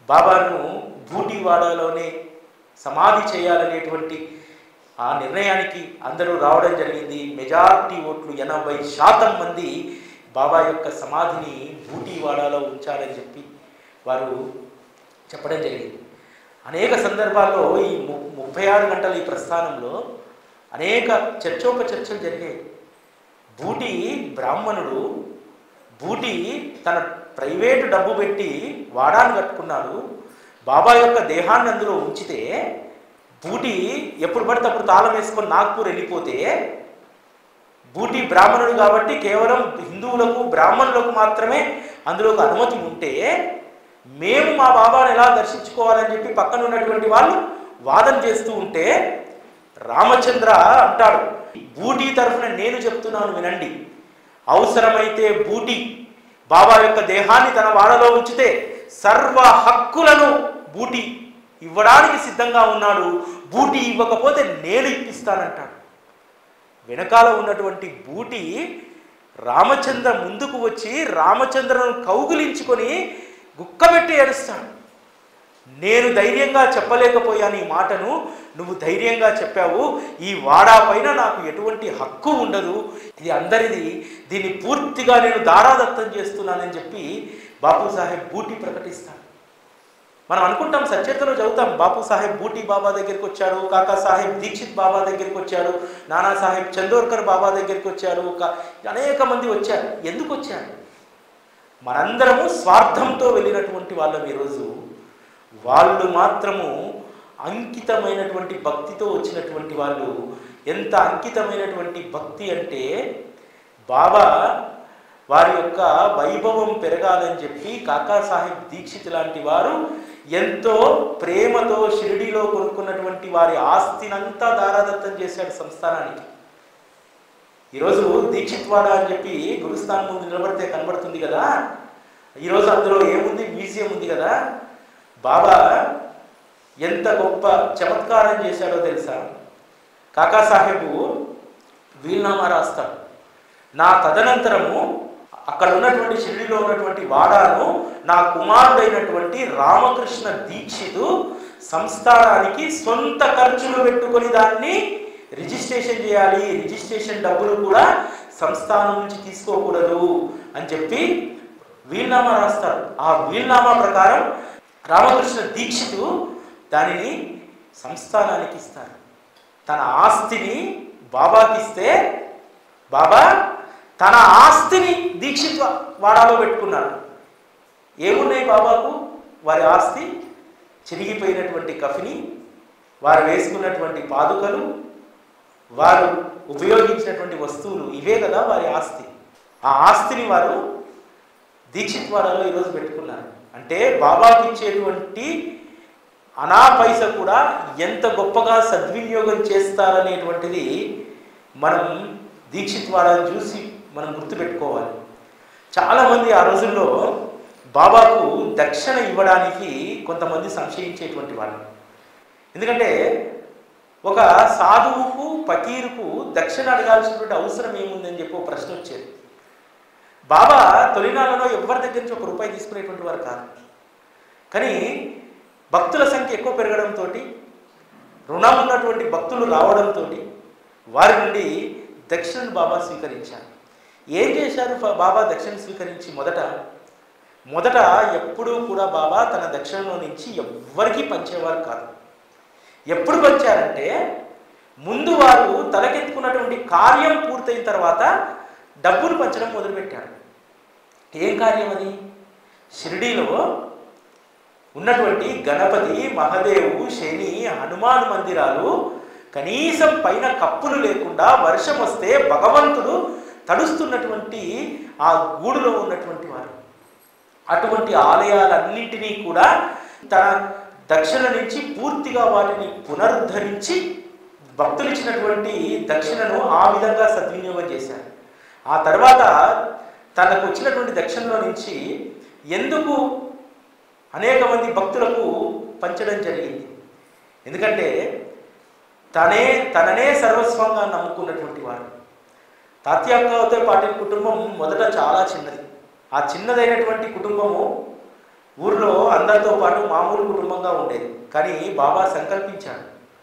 బాబాను బూటివాడలోనే సమాధి చేయాలనేటువంటి ఆ నిర్ణయానికి అందరూ రావడం జరిగింది మెజారిటీ ఓట్లు ఎనభై శాతం మంది బాబా యొక్క సమాధిని బూటివాడలో ఉంచాలని చెప్పి వారు చెప్పడం జరిగింది అనేక సందర్భాల్లో ఈ ము ముప్పై ఆరు గంటల ఈ ప్రస్థానంలో అనేక చర్చోపచర్చలు జరిగాయి బూటి బ్రాహ్మణుడు బూటి తన ప్రైవేటు డబ్బు పెట్టి వాడాన్ని కట్టుకున్నాడు బాబా యొక్క దేహాన్ని అందులో ఉంచితే బూటి ఎప్పుడు పడితే అప్పుడు తాళం వేసుకొని నాగ్పూర్ వెళ్ళిపోతే బూటి బ్రాహ్మణుడు కాబట్టి కేవలం హిందువులకు బ్రాహ్మణులకు మాత్రమే అందులోకి అనుమతి ఉంటే మేము మా బాబాను ఎలా దర్శించుకోవాలని చెప్పి పక్కన ఉన్నటువంటి వాళ్ళు వాదన చేస్తూ ఉంటే రామచంద్ర అంటాడు బూటీ తరఫున నేను చెప్తున్నాను వినండి అవసరమైతే బూటి బాబా యొక్క దేహాన్ని తన వాడలో ఉంచితే సర్వ హక్కులను బూటి ఇవ్వడానికి సిద్ధంగా ఉన్నాడు బూటి ఇవ్వకపోతే నేను ఇప్పిస్తానంటాడు వెనకాల ఉన్నటువంటి బూటి రామచంద్ర ముందుకు వచ్చి రామచంద్రను కౌగులించుకొని గుక్కబెట్టి ఏడుస్తాడు నేను ధైర్యంగా చెప్పలేకపోయాను ఈ మాటను నువ్వు ధైర్యంగా చెప్పావు ఈ వాడా పైన నాకు ఎటువంటి హక్కు ఉండదు ఇది అందరిది దీన్ని పూర్తిగా నేను దారాదత్తం చేస్తున్నానని చెప్పి బాపు సాహెబ్ బూటి ప్రకటిస్తాడు మనం అనుకుంటాం సచేతలో చదువుతాం బాపు సాహెబ్ బూటీ బాబా దగ్గరికి వచ్చాడు కాకా సాహెబ్ దీక్షిత్ బాబా దగ్గరికి వచ్చాడు నానా సాహెబ్ చందోర్కర్ బాబా దగ్గరికి వచ్చారు కా- అనేక మంది వచ్చారు ఎందుకు వచ్చారు మనందరము స్వార్థంతో వెళ్ళినటువంటి వాళ్ళం ఈరోజు వాళ్ళు మాత్రము అంకితమైనటువంటి భక్తితో వచ్చినటువంటి వాళ్ళు ఎంత అంకితమైనటువంటి భక్తి అంటే బాబా వారి యొక్క వైభవం పెరగాలని చెప్పి కాకా సాహెబ్ దీక్షిత్ లాంటి వారు ఎంతో ప్రేమతో షిరిడిలో కొనుక్కున్నటువంటి వారి ఆస్తినంతా దారాదత్తం చేశాడు సంస్థానానికి ఈరోజు దీక్షిత్ వాడ అని చెప్పి గురుస్థానం ముందు నిలబడితే కనబడుతుంది కదా ఈరోజు అందులో ఏముంది మ్యూజియం ఉంది కదా బాబా ఎంత గొప్ప చమత్కారం చేశాడో తెలుసా కాకా సాహెబు వీల్నామా రాస్తాడు నా తదనంతరము అక్కడ ఉన్నటువంటి షిరిడిలో ఉన్నటువంటి వాడాను నా కుమారుడైనటువంటి రామకృష్ణ దీక్షితు సంస్థానానికి సొంత ఖర్చులు పెట్టుకొని దాన్ని రిజిస్ట్రేషన్ చేయాలి రిజిస్ట్రేషన్ డబ్బులు కూడా సంస్థానం నుంచి తీసుకోకూడదు అని చెప్పి వీల్నామా రాస్తారు ఆ వీల్నామా ప్రకారం రామకృష్ణ దీక్షితు దానిని సంస్థానానికి ఇస్తారు తన ఆస్తిని బాబాకి ఇస్తే బాబా తన ఆస్తిని దీక్షిత్ వా- వాడాలో పెట్టుకున్నాడు ఏమున్నాయి బాబాకు వారి ఆస్తి చిరిగిపోయినటువంటి కఫిని వారు వేసుకున్నటువంటి పాదుకలు వారు ఉపయోగించినటువంటి వస్తువులు ఇవే కదా వారి ఆస్తి ఆ ఆస్తిని వారు దీక్షిత్ వాడలో ఈరోజు పెట్టుకున్నారు అంటే బాబాకి ఇచ్చేటువంటి అనా పైస కూడా ఎంత గొప్పగా సద్వినియోగం చేస్తారనేటువంటిది మనం దీక్షిత్ వాడని చూసి మనం గుర్తుపెట్టుకోవాలి చాలామంది ఆ రోజుల్లో బాబాకు దక్షిణ ఇవ్వడానికి కొంతమంది సంశయించేటువంటి వాళ్ళు ఎందుకంటే ఒక సాధువుకు ఫకీరుకు దక్షిణ అడగాల్సినటువంటి అవసరం ఏముందని చెప్పి ఒక ప్రశ్న వచ్చేది బాబా తొలినాళ్ళలో ఎవరి దగ్గర నుంచి ఒక రూపాయి తీసుకునేటువంటి వారు కాదు కానీ భక్తుల సంఖ్య ఎక్కువ పెరగడంతో రుణం ఉన్నటువంటి భక్తులు రావడంతో వారి నుండి దక్షిణను బాబా స్వీకరించారు ఏం చేశారు ఫ- బాబా దక్షిణ స్వీకరించి మొదట మొదట ఎప్పుడూ కూడా బాబా తన దక్షిణలో నుంచి ఎవ్వరికీ పంచేవారు కాదు ఎప్పుడు పంచారంటే ముందు వారు తలకెత్తుకున్నటువంటి కార్యం పూర్తయిన తర్వాత డబ్బులు పంచడం మొదలుపెట్టారు ఏం కార్యం అది షిరిడీలో ఉన్నటువంటి గణపతి మహదేవు శని హనుమాన్ మందిరాలు కనీసం పైన కప్పులు లేకుండా వర్షం వస్తే భగవంతుడు తడుస్తున్నటువంటి ఆ గూడులో ఉన్నటువంటి వారు అటువంటి ఆలయాలన్నింటినీ కూడా తన దక్షిణ నుంచి పూర్తిగా వాటిని పునరుద్ధరించి భక్తులు ఇచ్చినటువంటి దక్షిణను ఆ విధంగా సద్వినియోగం చేశారు ఆ తర్వాత తనకు వచ్చినటువంటి దక్షిణలో నుంచి ఎందుకు అనేక మంది భక్తులకు పంచడం జరిగింది ఎందుకంటే తనే తననే సర్వస్వంగా నమ్ముకున్నటువంటి వారు తాత్యాకతో పాటిల్ కుటుంబం మొదట చాలా చిన్నది ఆ చిన్నదైనటువంటి కుటుంబము ఊర్లో అందరితో పాటు మామూలు కుటుంబంగా ఉండేది కానీ బాబా సంకల్పించాడు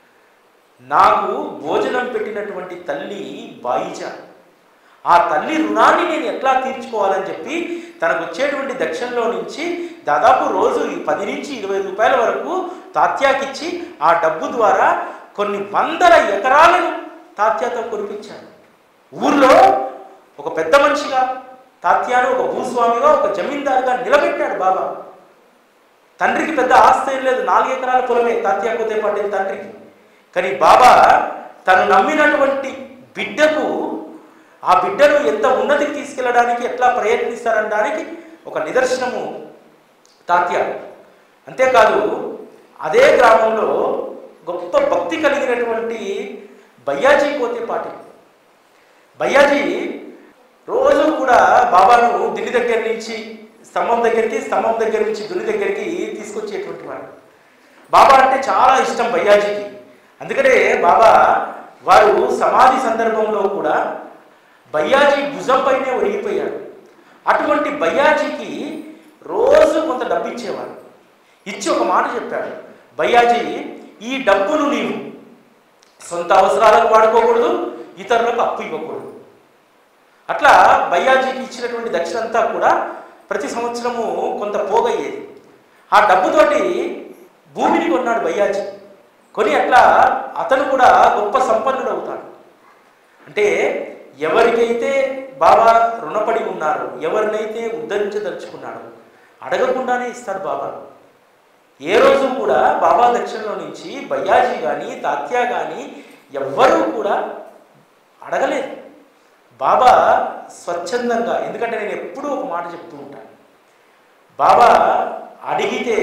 నాకు భోజనం పెట్టినటువంటి తల్లి బాయిజా ఆ తల్లి రుణాన్ని నేను ఎట్లా తీర్చుకోవాలని చెప్పి తనకు వచ్చేటువంటి దక్షిణలో నుంచి దాదాపు రోజు ఈ పది నుంచి ఇరవై రూపాయల వరకు తాత్యాకిచ్చి ఆ డబ్బు ద్వారా కొన్ని వందల ఎకరాలను తాత్యాతో కురిపించాడు ఊర్లో ఒక పెద్ద మనిషిగా తాత్యాను ఒక భూస్వామిగా ఒక జమీందారుగా నిలబెట్టాడు బాబా తండ్రికి పెద్ద ఆస్తి ఏం లేదు నాలుగు ఎకరాల పొలమే తాత్యాకోతే పట్టిన తండ్రికి కానీ బాబా తను నమ్మినటువంటి బిడ్డకు ఆ బిడ్డను ఎంత ఉన్నతికి తీసుకెళ్ళడానికి ఎట్లా ప్రయత్నిస్తారనడానికి ఒక నిదర్శనము తాత్య అంతేకాదు అదే గ్రామంలో గొప్ప భక్తి కలిగినటువంటి బయ్యాజీ పోతే పాటి బయ్యాజీ రోజు కూడా బాబాను దిల్లి దగ్గర నుంచి స్తంభం దగ్గరికి స్తంభం దగ్గర నుంచి దుని దగ్గరికి తీసుకొచ్చేటువంటి వాడు బాబా అంటే చాలా ఇష్టం బయ్యాజీకి అందుకనే బాబా వారు సమాధి సందర్భంలో కూడా బయ్యాజీ భుజం పైనే ఒరిగిపోయాడు అటువంటి బయ్యాజీకి రోజు కొంత డబ్బు ఇచ్చేవాడు ఇచ్చి ఒక మాట చెప్పాడు బయ్యాజీ ఈ డబ్బును నీవు సొంత అవసరాలకు వాడుకోకూడదు ఇతరులకు అప్పు ఇవ్వకూడదు అట్లా బయ్యాజీకి ఇచ్చినటువంటి దక్షిణ అంతా కూడా ప్రతి సంవత్సరము కొంత పోగయ్యేది ఆ డబ్బుతోటి భూమిని కొన్నాడు బయ్యాజీ కొని అట్లా అతను కూడా గొప్ప సంపన్నుడు అవుతాడు అంటే ఎవరికైతే బాబా రుణపడి ఉన్నారో ఎవరినైతే ఉద్ధరించదలుచుకున్నాడో అడగకుండానే ఇస్తాడు బాబా ఏ రోజు కూడా బాబా దక్షిణలో నుంచి బయ్యాజీ కానీ తాత్యా కానీ ఎవ్వరూ కూడా అడగలేదు బాబా స్వచ్ఛందంగా ఎందుకంటే నేను ఎప్పుడూ ఒక మాట చెప్తూ ఉంటాను బాబా అడిగితే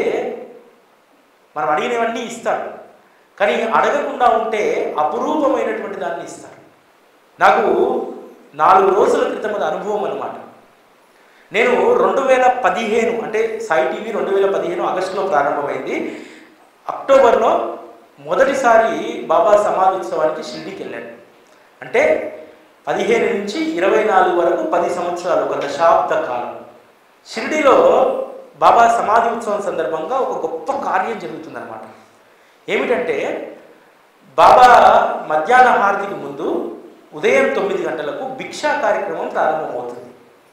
మనం అడిగినవన్నీ ఇస్తాడు కానీ అడగకుండా ఉంటే అపురూపమైనటువంటి దాన్ని ఇస్తాడు నాకు నాలుగు రోజుల క్రితం అది అనుభవం అనమాట నేను రెండు వేల పదిహేను అంటే సాయి టీవీ రెండు వేల పదిహేను ఆగస్టులో ప్రారంభమైంది అక్టోబర్లో మొదటిసారి బాబా సమాధోత్సవానికి షిరిడీకి వెళ్ళాను అంటే పదిహేను నుంచి ఇరవై నాలుగు వరకు పది సంవత్సరాలు ఒక దశాబ్ద కాలం షిరిడీలో బాబా సమాధి ఉత్సవం సందర్భంగా ఒక గొప్ప కార్యం జరుగుతుందన్నమాట ఏమిటంటే బాబా మధ్యాహ్న హారతికి ముందు ఉదయం తొమ్మిది గంటలకు భిక్షా కార్యక్రమం ప్రారంభమవుతుంది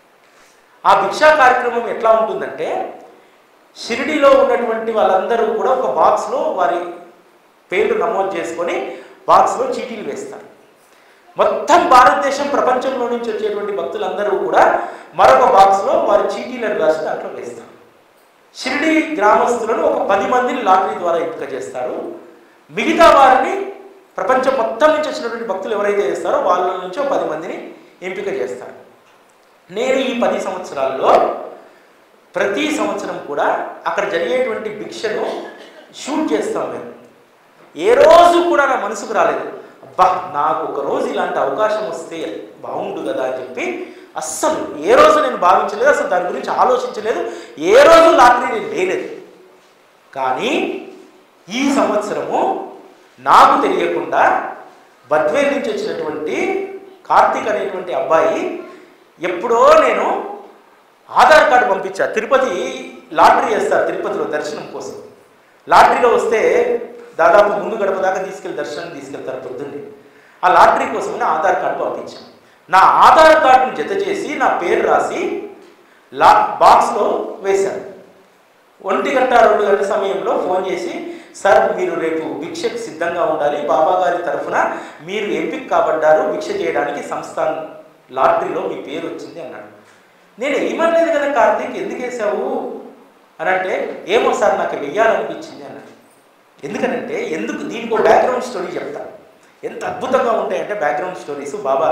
ఆ భిక్షా కార్యక్రమం ఎట్లా ఉంటుందంటే షిరిడీలో ఉన్నటువంటి వాళ్ళందరూ కూడా ఒక బాక్స్లో వారి పేర్లు నమోదు చేసుకొని బాక్స్లో చీటీలు వేస్తారు మొత్తం భారతదేశం ప్రపంచంలో నుంచి వచ్చేటువంటి భక్తులందరూ కూడా మరొక బాక్స్లో వారి చీటీలను రాసి దాంట్లో వేస్తారు షిరిడి గ్రామస్తులను ఒక పది మందిని లాటరీ ద్వారా ఎంపిక చేస్తారు మిగతా వారిని ప్రపంచం మొత్తం నుంచి వచ్చినటువంటి భక్తులు ఎవరైతే చేస్తారో వాళ్ళ నుంచి ఒక పది మందిని ఎంపిక చేస్తారు నేను ఈ పది సంవత్సరాల్లో ప్రతి సంవత్సరం కూడా అక్కడ జరిగేటువంటి భిక్షను షూట్ చేస్తాం మేము ఏ రోజు కూడా నా మనసుకు రాలేదు అబ్బా నాకు ఒక రోజు ఇలాంటి అవకాశం వస్తే బాగుండు కదా అని చెప్పి అస్సలు ఏ రోజు నేను భావించలేదు అసలు దాని గురించి ఆలోచించలేదు ఏ రోజు లాటరీ నేను వేయలేదు కానీ ఈ సంవత్సరము నాకు తెలియకుండా బద్వేల్ నుంచి వచ్చినటువంటి కార్తీక్ అనేటువంటి అబ్బాయి ఎప్పుడో నేను ఆధార్ కార్డు పంపించా తిరుపతి లాటరీ వేస్తారు తిరుపతిలో దర్శనం కోసం లాటరీలో వస్తే దాదాపు ముందు గడప దాకా తీసుకెళ్ళి దర్శనం తీసుకెళ్తారు పొద్దున్నే ఆ లాటరీ కోసమని ఆధార్ కార్డు పంపించాను నా ఆధార్ కార్డును జత చేసి నా పేరు రాసి లా బాక్స్లో వేశాను ఒంటి గంట రెండు గంటల సమయంలో ఫోన్ చేసి సార్ మీరు రేపు భిక్షకు సిద్ధంగా ఉండాలి బాబా గారి తరఫున మీరు ఎంపిక కాబడ్డారు భిక్ష చేయడానికి సంస్థాన్ లాటరీలో మీ పేరు వచ్చింది అన్నాడు నేను ఏమనలేదు కదా కార్తీక్ ఎందుకు వేసావు అని అంటే ఏమో సార్ నాకు వెయ్యాలనిపించింది అన్నాడు ఎందుకనంటే ఎందుకు దీనికి ఒక బ్యాక్గ్రౌండ్ స్టోరీ చెప్తా ఎంత అద్భుతంగా ఉంటాయంటే బ్యాక్గ్రౌండ్ స్టోరీస్ బాబా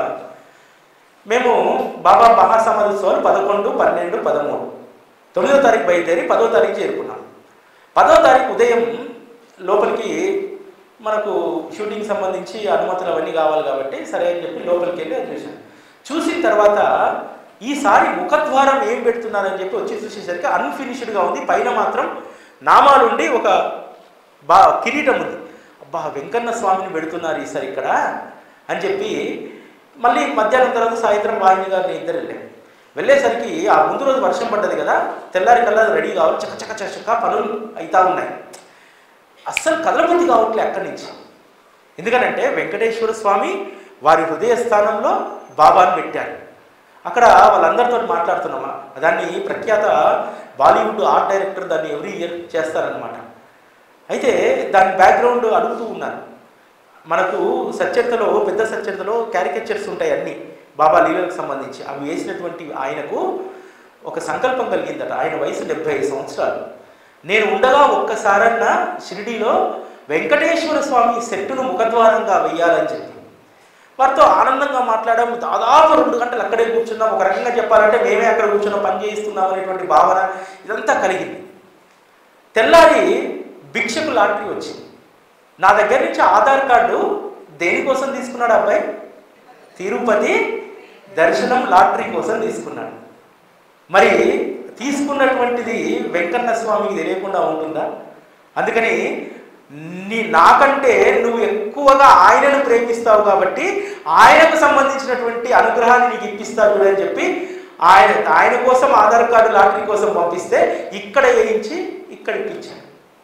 మేము బాబా మహాసమాధోత్సవాలు పదకొండు పన్నెండు పదమూడు తొమ్మిదో తారీఖు బయలుదేరి పదో తారీఖు చేరుకున్నాం పదో తారీఖు ఉదయం లోపలికి మనకు షూటింగ్ సంబంధించి అనుమతులు అవన్నీ కావాలి కాబట్టి సరే అని చెప్పి లోపలికి వెళ్ళి అది చూశాను చూసిన తర్వాత ఈసారి ముఖద్వారం ఏం పెడుతున్నారని చెప్పి వచ్చి చూసేసరికి అన్ఫినిష్డ్గా ఉంది పైన మాత్రం నామాలుండి ఒక బా కిరీటం ఉంది అబ్బా వెంకన్న స్వామిని పెడుతున్నారు ఈసారి ఇక్కడ అని చెప్పి మళ్ళీ మధ్యాహ్నం తర్వాత సాయంత్రం వాహిని గారిని ఇద్దరు వెళ్ళాం వెళ్ళేసరికి ఆ ముందు రోజు వర్షం పడ్డది కదా తెల్లారి కల్లా రెడీ కావాలి చక్క చక్క చక్క చక్క పనులు అవుతా ఉన్నాయి అస్సలు కదలబుద్ధి కావట్లే అక్కడి నుంచి ఎందుకనంటే వెంకటేశ్వర స్వామి వారి హృదయ స్థానంలో బాబాను పెట్టారు అక్కడ వాళ్ళందరితో మాట్లాడుతున్నామా దాన్ని ప్రఖ్యాత బాలీవుడ్ ఆర్ట్ డైరెక్టర్ దాన్ని ఎవ్రీ ఇయర్ చేస్తారనమాట అయితే దాని బ్యాక్గ్రౌండ్ అడుగుతూ ఉన్నాను మనకు సచ్చరితలో పెద్ద సచ్చరితలో క్యారికేచర్స్ ఉంటాయి అన్నీ బాబా లీలలకు సంబంధించి అవి వేసినటువంటి ఆయనకు ఒక సంకల్పం కలిగిందట ఆయన వయసు డెబ్బై ఐదు సంవత్సరాలు నేను ఉండగా ఒక్కసారన్నా షిరిడీలో వెంకటేశ్వర స్వామి సెట్టును ముఖద్వారంగా వెయ్యాలని చెప్పి వారితో ఆనందంగా మాట్లాడాం దాదాపు రెండు గంటలు అక్కడే కూర్చున్నాం ఒక రకంగా చెప్పాలంటే మేమే అక్కడ కూర్చున్నాం పని చేయిస్తున్నాం అనేటువంటి భావన ఇదంతా కలిగింది తెల్లారి భిక్షకు లాటరీ వచ్చింది నా దగ్గర నుంచి ఆధార్ కార్డు దేనికోసం తీసుకున్నాడు అబ్బాయి తిరుపతి దర్శనం లాటరీ కోసం తీసుకున్నాడు మరి తీసుకున్నటువంటిది వెంకన్న స్వామికి తెలియకుండా ఉంటుందా అందుకని నీ నాకంటే నువ్వు ఎక్కువగా ఆయనను ప్రేమిస్తావు కాబట్టి ఆయనకు సంబంధించినటువంటి అనుగ్రహాన్ని నీకు ఇప్పిస్తాడు అని చెప్పి ఆయన ఆయన కోసం ఆధార్ కార్డు లాటరీ కోసం పంపిస్తే ఇక్కడ వేయించి ఇక్కడ ఇప్పించాడు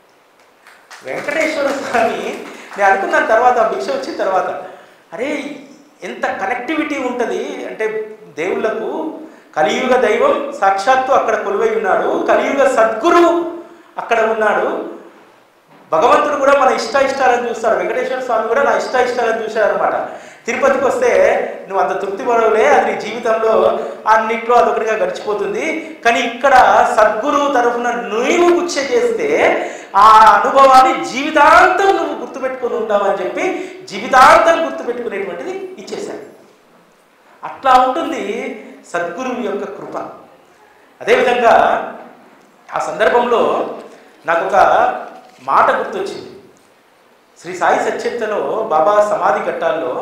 వెంకటేశ్వర స్వామి నేను అనుకున్నాను తర్వాత ఆ భిక్ష వచ్చిన తర్వాత అరే ఎంత కనెక్టివిటీ ఉంటుంది అంటే దేవుళ్ళకు కలియుగ దైవం సాక్షాత్తు అక్కడ కొలువై ఉన్నాడు కలియుగ సద్గురు అక్కడ ఉన్నాడు భగవంతుడు కూడా మన ఇష్ట ఇష్టాలను చూస్తాడు వెంకటేశ్వర స్వామి కూడా నా ఇష్ట ఇష్టాలను చూశాడు అనమాట తిరుపతికి వస్తే నువ్వు అంత తృప్తి పడవలే అది నీ జీవితంలో అన్నిట్లో అదొకటిగా గడిచిపోతుంది కానీ ఇక్కడ సద్గురువు తరఫున నువ్వు గుచ్చ చేస్తే ఆ అనుభవాన్ని జీవితాంతం నువ్వు గుర్తుపెట్టుకొని ఉంటావని చెప్పి జీవితాంతం గుర్తుపెట్టుకునేటువంటిది ఇచ్చేశాడు అట్లా ఉంటుంది సద్గురువు యొక్క కృప అదేవిధంగా ఆ సందర్భంలో నాకు ఒక మాట గుర్తొచ్చింది శ్రీ సాయి సచ్చేత్తలో బాబా సమాధి ఘట్టాల్లో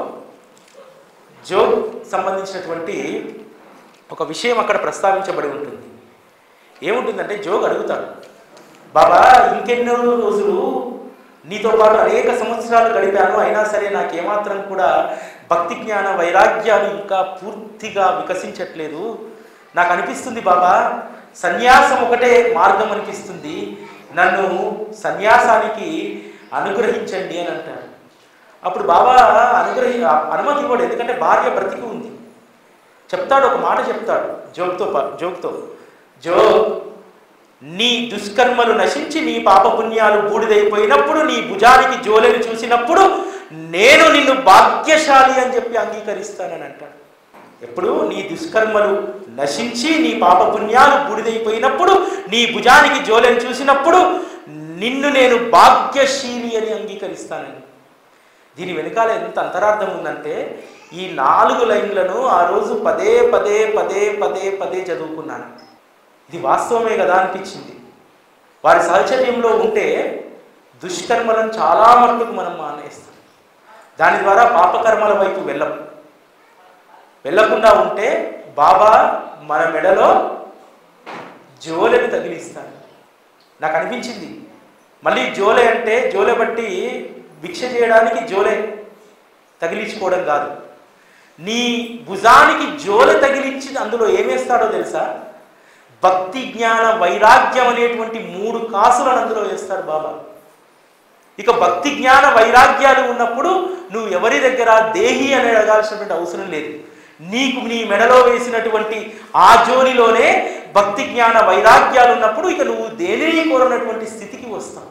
జోగ్ సంబంధించినటువంటి ఒక విషయం అక్కడ ప్రస్తావించబడి ఉంటుంది ఏముంటుందంటే జోగ్ అడుగుతాడు బాబా ఇంకెన్నో రోజులు నీతో పాటు అనేక సంవత్సరాలు గడిపాను అయినా సరే నాకు ఏమాత్రం కూడా భక్తి జ్ఞాన వైరాగ్యాలు ఇంకా పూర్తిగా వికసించట్లేదు నాకు అనిపిస్తుంది బాబా సన్యాసం ఒకటే మార్గం అనిపిస్తుంది నన్ను సన్యాసానికి అనుగ్రహించండి అని అంటాడు అప్పుడు బాబా అనుగ్రహి అనుమతి ఇవ్వడు ఎందుకంటే భార్య బ్రతికి ఉంది చెప్తాడు ఒక మాట చెప్తాడు జోక్తో ప- జోక్తో జో నీ దుష్కర్మలు నశించి నీ పాపపుణ్యాలు బూడిదైపోయినప్పుడు నీ భుజానికి జోలెను చూసినప్పుడు నేను నిన్ను భాగ్యశాలి అని చెప్పి అంగీకరిస్తానని అంటాడు ఎప్పుడు నీ దుష్కర్మలు నశించి నీ పాపపుణ్యాలు బూడిదైపోయినప్పుడు నీ భుజానికి జోలెను చూసినప్పుడు నిన్ను నేను భాగ్యశీలి అని అంగీకరిస్తానని దీని వెనకాల ఎంత అంతరార్థం ఉందంటే ఈ నాలుగు లైన్లను ఆ రోజు పదే పదే పదే పదే పదే చదువుకున్నాను ఇది వాస్తవమే కదా అనిపించింది వారి సహచర్యంలో ఉంటే దుష్కర్మలను చాలా మట్టుకు మనం మానేస్తాం దాని ద్వారా పాపకర్మల వైపు వెళ్ళం వెళ్ళకుండా ఉంటే బాబా మన మెడలో జోలెను తగిలిస్తాడు నాకు అనిపించింది మళ్ళీ జోలె అంటే జోలె బట్టి భిక్ష చేయడానికి జోలె తగిలించుకోవడం కాదు నీ భుజానికి జోలె తగిలించి అందులో ఏమేస్తాడో తెలుసా భక్తి జ్ఞాన వైరాగ్యం అనేటువంటి మూడు కాసులను అందులో వేస్తాడు బాబా ఇక భక్తి జ్ఞాన వైరాగ్యాలు ఉన్నప్పుడు నువ్వు ఎవరి దగ్గర దేహి అని అడగాల్సినటువంటి అవసరం లేదు నీకు నీ మెడలో వేసినటువంటి ఆ జోలిలోనే భక్తి జ్ఞాన వైరాగ్యాలు ఉన్నప్పుడు ఇక నువ్వు దేనిని కోరనటువంటి స్థితికి వస్తావు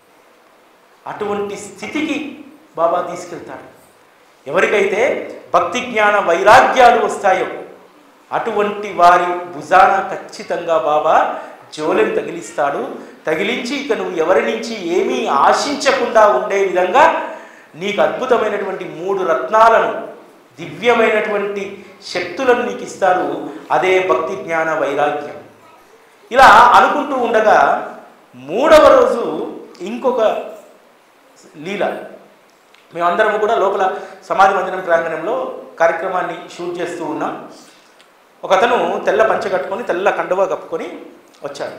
అటువంటి స్థితికి బాబా తీసుకెళ్తాడు ఎవరికైతే భక్తి జ్ఞాన వైరాగ్యాలు వస్తాయో అటువంటి వారి భుజాన ఖచ్చితంగా బాబా జోలెను తగిలిస్తాడు తగిలించి ఇక నువ్వు ఎవరి నుంచి ఏమీ ఆశించకుండా ఉండే విధంగా నీకు అద్భుతమైనటువంటి మూడు రత్నాలను దివ్యమైనటువంటి శక్తులను నీకు ఇస్తాడు అదే భక్తి జ్ఞాన వైరాగ్యం ఇలా అనుకుంటూ ఉండగా మూడవ రోజు ఇంకొక లీల మేమందరం కూడా లోపల సమాధి మందిరం ప్రాంగణంలో కార్యక్రమాన్ని షూట్ చేస్తూ ఉన్నాం ఒకతను తెల్ల పంచ కట్టుకొని తెల్ల కండువా కప్పుకొని వచ్చాడు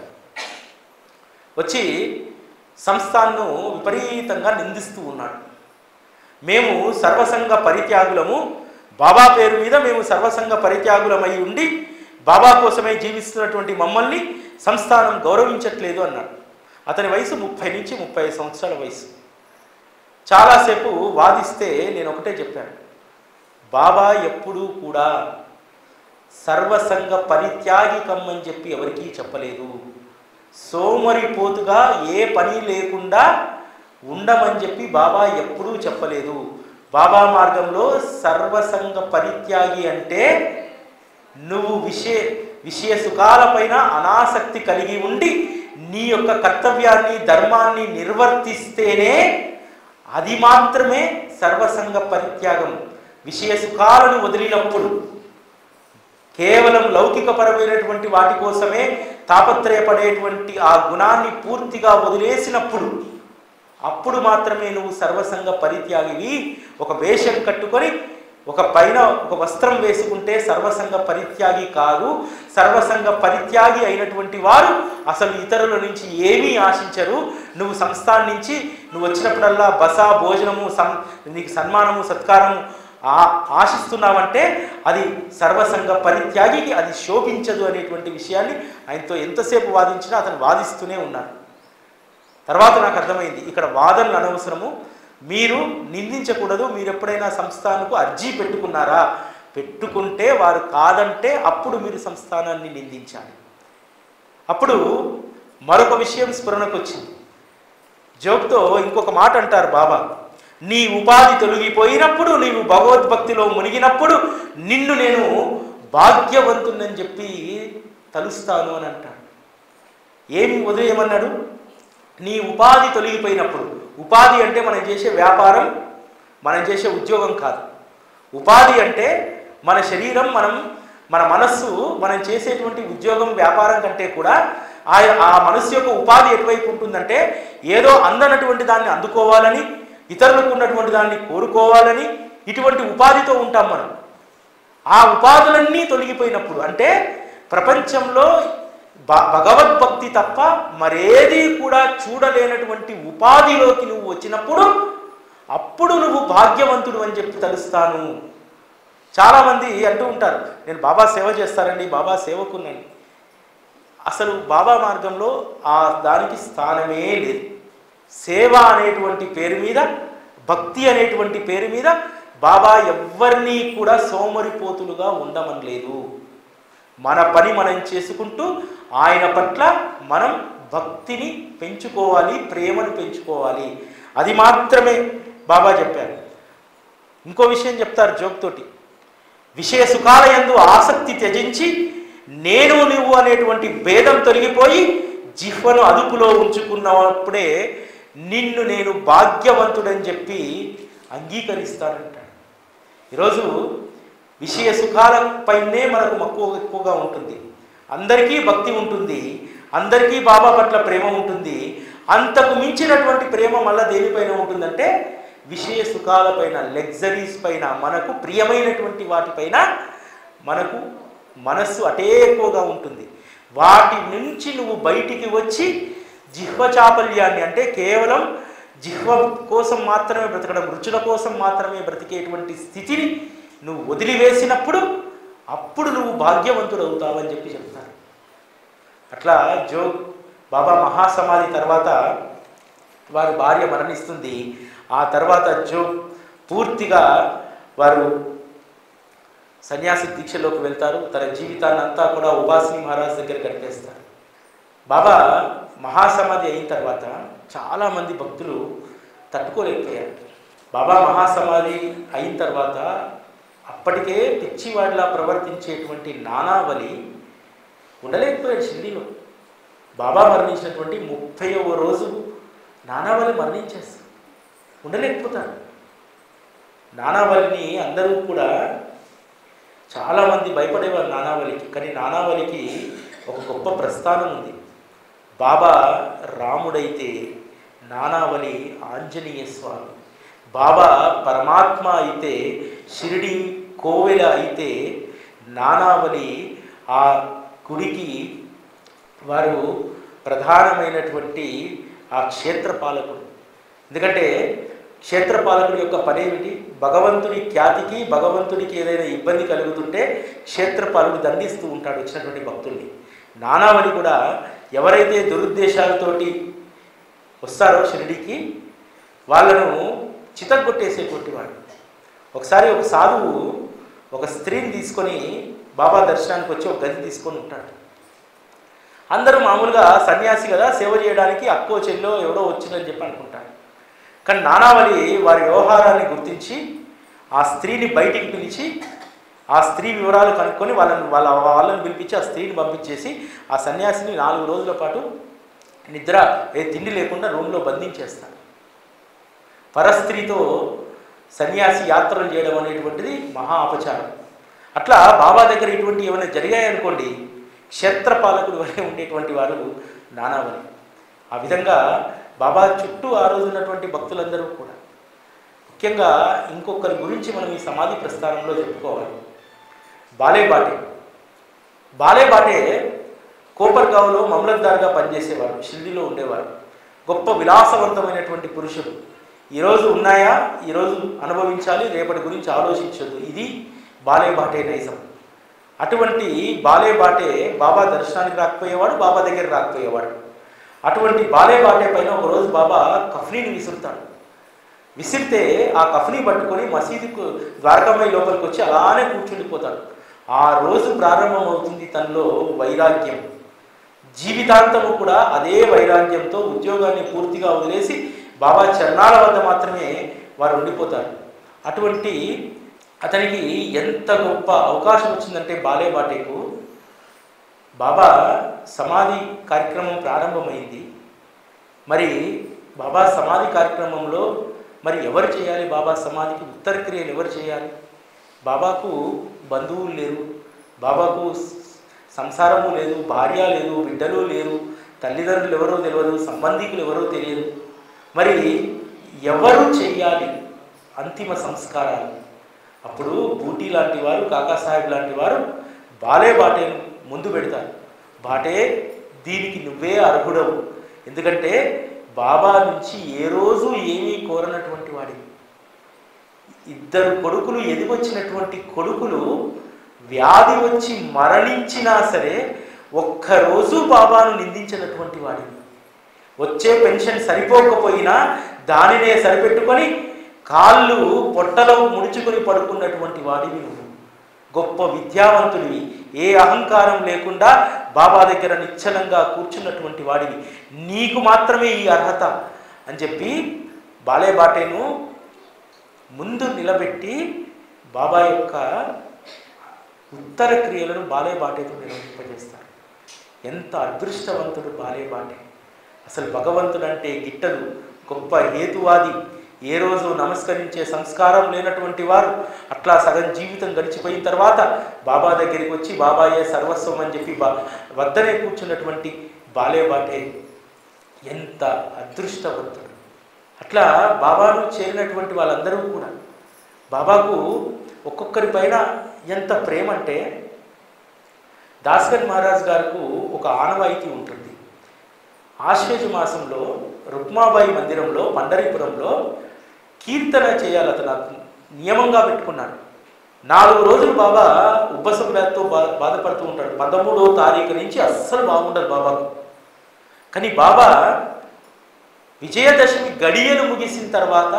వచ్చి సంస్థాన్ను విపరీతంగా నిందిస్తూ ఉన్నాడు మేము సర్వసంగ పరిత్యాగులము బాబా పేరు మీద మేము సర్వసంగ పరిత్యాగులమై ఉండి బాబా కోసమే జీవిస్తున్నటువంటి మమ్మల్ని సంస్థానం గౌరవించట్లేదు అన్నాడు అతని వయసు ముప్పై నుంచి ముప్పై ఐదు సంవత్సరాల వయసు చాలాసేపు వాదిస్తే నేను ఒకటే చెప్పాను బాబా ఎప్పుడూ కూడా సర్వసంగ పరిత్యాగి కమ్మని చెప్పి ఎవరికీ చెప్పలేదు సోమరిపోతుగా ఏ పని లేకుండా ఉండమని చెప్పి బాబా ఎప్పుడూ చెప్పలేదు బాబా మార్గంలో సర్వసంగ పరిత్యాగి అంటే నువ్వు విషయ విషయ సుఖాలపైన అనాసక్తి కలిగి ఉండి నీ యొక్క కర్తవ్యాన్ని ధర్మాన్ని నిర్వర్తిస్తేనే అది మాత్రమే సర్వసంగ పరిత్యాగం విషయ సుఖాలను వదిలినప్పుడు కేవలం లౌకికపరమైనటువంటి వాటి కోసమే తాపత్రయపడేటువంటి ఆ గుణాన్ని పూర్తిగా వదిలేసినప్పుడు అప్పుడు మాత్రమే నువ్వు సర్వసంగ పరిత్యాగివి ఒక వేషం కట్టుకొని ఒక పైన ఒక వస్త్రం వేసుకుంటే సర్వసంగ పరిత్యాగి కాదు సర్వసంగ పరిత్యాగి అయినటువంటి వారు అసలు ఇతరుల నుంచి ఏమీ ఆశించరు నువ్వు సంస్థాన్ నుంచి నువ్వు వచ్చినప్పుడల్లా బస భోజనము సం నీకు సన్మానము సత్కారము ఆ ఆశిస్తున్నావంటే అది సర్వసంగ పరిత్యాగికి అది శోభించదు అనేటువంటి విషయాన్ని ఆయనతో ఎంతసేపు వాదించినా అతను వాదిస్తూనే ఉన్నాడు తర్వాత నాకు అర్థమైంది ఇక్కడ వాదనలు అనవసరము మీరు నిందించకూడదు మీరు ఎప్పుడైనా సంస్థానకు అర్జీ పెట్టుకున్నారా పెట్టుకుంటే వారు కాదంటే అప్పుడు మీరు సంస్థానాన్ని నిందించాలి అప్పుడు మరొక విషయం స్ఫురణకు వచ్చింది జోక్తో ఇంకొక మాట అంటారు బాబా నీ ఉపాధి తొలగిపోయినప్పుడు నీవు భగవద్భక్తిలో మునిగినప్పుడు నిన్ను నేను భాగ్యవంతునని చెప్పి తలుస్తాను అని అంటాడు ఏమి వదిలేయమన్నాడు నీ ఉపాధి తొలగిపోయినప్పుడు ఉపాధి అంటే మనం చేసే వ్యాపారం మనం చేసే ఉద్యోగం కాదు ఉపాధి అంటే మన శరీరం మనం మన మనస్సు మనం చేసేటువంటి ఉద్యోగం వ్యాపారం కంటే కూడా ఆ ఆ మనస్సు యొక్క ఉపాధి ఎటువైపు ఉంటుందంటే ఏదో అందనటువంటి దాన్ని అందుకోవాలని ఇతరులకు ఉన్నటువంటి దాన్ని కోరుకోవాలని ఇటువంటి ఉపాధితో ఉంటాం మనం ఆ ఉపాధులన్నీ తొలగిపోయినప్పుడు అంటే ప్రపంచంలో భ- భగవద్భక్తి తప్ప మరేది కూడా చూడలేనటువంటి ఉపాధిలోకి నువ్వు వచ్చినప్పుడు అప్పుడు నువ్వు భాగ్యవంతుడు అని చెప్పి తలుస్తాను చాలామంది అంటూ ఉంటారు నేను బాబా సేవ చేస్తానండి బాబా సేవకున్నాను అసలు బాబా మార్గంలో ఆ దానికి స్థానమే లేదు సేవ అనేటువంటి పేరు మీద భక్తి అనేటువంటి పేరు మీద బాబా ఎవ్వరినీ కూడా సోమరిపోతులుగా ఉండమనలేదు మన పని మనం చేసుకుంటూ ఆయన పట్ల మనం భక్తిని పెంచుకోవాలి ప్రేమను పెంచుకోవాలి అది మాత్రమే బాబా చెప్పారు ఇంకో విషయం చెప్తారు జోక్ తోటి విషయ సుఖాల యందు ఆసక్తి త్యజించి నేను నువ్వు అనేటువంటి భేదం తొలగిపోయి జిహ్వను అదుపులో ఉంచుకున్నప్పుడే నిన్ను నేను భాగ్యవంతుడని చెప్పి అంగీకరిస్తానంటాడు ఈరోజు విషయ సుఖాలపైనే మనకు మక్కువ ఎక్కువగా ఉంటుంది అందరికీ భక్తి ఉంటుంది అందరికీ బాబా పట్ల ప్రేమ ఉంటుంది అంతకు మించినటువంటి ప్రేమ మళ్ళీ దేనిపైన ఉంటుందంటే విషయ సుఖాలపైన లగ్జరీస్ పైన మనకు ప్రియమైనటువంటి వాటిపైన మనకు మనస్సు అటే ఎక్కువగా ఉంటుంది వాటి నుంచి నువ్వు బయటికి వచ్చి జిహ్వ చాపల్యాన్ని అంటే కేవలం జిహ్వ కోసం మాత్రమే బ్రతకడం రుచుల కోసం మాత్రమే బ్రతికేటువంటి స్థితిని నువ్వు వదిలివేసినప్పుడు అప్పుడు నువ్వు భాగ్యవంతుడు అవుతావని చెప్పి చెప్తారు అట్లా జో బాబా మహాసమాధి తర్వాత వారి భార్య మరణిస్తుంది ఆ తర్వాత జో పూర్తిగా వారు సన్యాసి దీక్షలోకి వెళ్తారు తన జీవితాన్ని అంతా కూడా ఉపాసిని మహారాజ్ దగ్గర గడిపేస్తారు బాబా మహాసమాధి అయిన తర్వాత చాలామంది భక్తులు తట్టుకోలేకపోయారు బాబా మహాసమాధి అయిన తర్వాత అప్పటికే పిచ్చివాడిలా ప్రవర్తించేటువంటి నానావలి ఉండలేకపోయాడు షిరిడీలో బాబా మరణించినటువంటి ముప్పైవ రోజు నానావలి మరణించేస్తారు ఉండలేకపోతారు నానావలిని అందరూ కూడా చాలామంది భయపడేవారు నానావలికి కానీ నానావలికి ఒక గొప్ప ప్రస్థానం ఉంది బాబా రాముడైతే నానావలి ఆంజనేయ స్వామి బాబా పరమాత్మ అయితే షిరిడి కోవెల అయితే నానావలి ఆ గుడికి వారు ప్రధానమైనటువంటి ఆ క్షేత్రపాలకుడు ఎందుకంటే క్షేత్రపాలకుడి యొక్క పనేమిటి భగవంతుడి ఖ్యాతికి భగవంతుడికి ఏదైనా ఇబ్బంది కలుగుతుంటే క్షేత్రపాలుడు దండిస్తూ ఉంటాడు వచ్చినటువంటి భక్తుల్ని నానావళి కూడా ఎవరైతే దురుద్దేశాలతోటి వస్తారో షిరిడికి వాళ్ళను చితగ్గొట్టేసేటువంటి వాడు ఒకసారి ఒక సాధువు ఒక స్త్రీని తీసుకొని బాబా దర్శనానికి వచ్చి ఒక గది తీసుకొని ఉంటాడు అందరూ మామూలుగా సన్యాసి కదా సేవ చేయడానికి అక్కో చెల్లో ఎవరో వచ్చిందని చెప్పి అనుకుంటారు కానీ నానావళి వారి వ్యవహారాన్ని గుర్తించి ఆ స్త్రీని బయటికి పిలిచి ఆ స్త్రీ వివరాలు కనుక్కొని వాళ్ళని వాళ్ళ వాళ్ళని పిలిపించి ఆ స్త్రీని పంపించేసి ఆ సన్యాసిని నాలుగు రోజుల పాటు నిద్ర ఏ తిండి లేకుండా రూమ్లో బంధించేస్తారు పరస్త్రీతో సన్యాసి యాత్రలు చేయడం అనేటువంటిది మహా అపచారం అట్లా బాబా దగ్గర ఇటువంటి ఏమైనా జరిగాయనుకోండి క్షేత్రపాలకుడు వలె ఉండేటువంటి వారు నానావళి ఆ విధంగా బాబా చుట్టూ ఆ రోజు ఉన్నటువంటి భక్తులందరూ కూడా ముఖ్యంగా ఇంకొకరి గురించి మనం ఈ సమాధి ప్రస్థానంలో చెప్పుకోవాలి బాలేబాటే బాలేబాటే కోపర్గావ్లో మమలద్దార్గా పనిచేసేవారు షిల్డీలో ఉండేవారు గొప్ప విలాసవంతమైనటువంటి పురుషుడు ఈరోజు ఉన్నాయా ఈరోజు అనుభవించాలి రేపటి గురించి ఆలోచించదు ఇది బాలేబాటే నైజం అటువంటి బాలేబాటే బాబా దర్శనానికి రాకపోయేవాడు బాబా దగ్గర రాకపోయేవాడు అటువంటి బాలేబాటే పైన ఒకరోజు బాబా కఫ్నీని విసురుతాడు విసిరితే ఆ కఫ్నీ పట్టుకొని మసీదుకు ద్వారకామయ్య లోపలికి వచ్చి అలానే కూర్చుండిపోతాడు ఆ రోజు ప్రారంభమవుతుంది తనలో వైరాగ్యం జీవితాంతము కూడా అదే వైరాగ్యంతో ఉద్యోగాన్ని పూర్తిగా వదిలేసి బాబా చరణాల వద్ద మాత్రమే వారు ఉండిపోతారు అటువంటి అతనికి ఎంత గొప్ప అవకాశం వచ్చిందంటే బాలే బాటేకు బాబా సమాధి కార్యక్రమం ప్రారంభమైంది మరి బాబా సమాధి కార్యక్రమంలో మరి ఎవరు చేయాలి బాబా సమాధికి ఉత్తర క్రియలు ఎవరు చేయాలి బాబాకు బంధువులు లేరు బాబాకు స- సంసారము లేదు భార్య లేదు బిడ్డలు లేరు తల్లిదండ్రులు ఎవరో తెలియదు సంబంధికులు ఎవరో తెలియదు మరి ఎవరు చెయ్యాలి అంతిమ సంస్కారాలు అప్పుడు బూటీ లాంటి వారు కాకాసాహెబ్ లాంటి వారు బాలే బాటేను ముందు పెడతారు బాటే దీనికి నువ్వే అర్హుడవు ఎందుకంటే బాబా నుంచి ఏ రోజు ఏమీ కోరనటువంటి వాడివి ఇద్దరు కొడుకులు ఎదిగొచ్చినటువంటి కొడుకులు వ్యాధి వచ్చి మరణించినా సరే ఒక్కరోజు బాబాను నిందించినటువంటి వాడివి వచ్చే పెన్షన్ సరిపోకపోయినా దానినే సరిపెట్టుకొని కాళ్ళు పొట్టలో ముడుచుకొని పడుకున్నటువంటి వాడివి నువ్వు గొప్ప విద్యావంతుడివి ఏ అహంకారం లేకుండా బాబా దగ్గర నిశ్చలంగా కూర్చున్నటువంటి వాడివి నీకు మాత్రమే ఈ అర్హత అని చెప్పి బాలే బాటేను ముందు నిలబెట్టి బాబా యొక్క ఉత్తర క్రియలను బాలే బాటేతో నిర్వహింపజేస్తారు ఎంత అదృష్టవంతుడు బాలే బాటే అసలు భగవంతుడు అంటే గిట్టదు గొప్ప హేతువాది ఏ రోజు నమస్కరించే సంస్కారం లేనటువంటి వారు అట్లా సగం జీవితం గడిచిపోయిన తర్వాత బాబా దగ్గరికి వచ్చి బాబాయే సర్వస్వం అని చెప్పి బా వద్దనే కూర్చున్నటువంటి బాలే బాటే ఎంత అదృష్టవంతుడు అట్లా బాబాను చేరినటువంటి వాళ్ళందరూ కూడా బాబాకు ఒక్కొక్కరి పైన ఎంత ప్రేమ అంటే దాస్కర్ మహారాజ్ గారికి ఒక ఆనవాయితీ ఉంటుంది ఆశ్వేజ మాసంలో రుక్మాబాయి మందిరంలో పండరీపురంలో కీర్తన చేయాలి అతను నియమంగా పెట్టుకున్నాడు నాలుగు రోజులు బాబా ఉబ్బసం వ్యాధితో బా బాధపడుతూ ఉంటాడు పదమూడవ తారీఖు నుంచి అస్సలు బాగుండదు బాబాకు కానీ బాబా విజయదశమి గడియలు ముగిసిన తర్వాత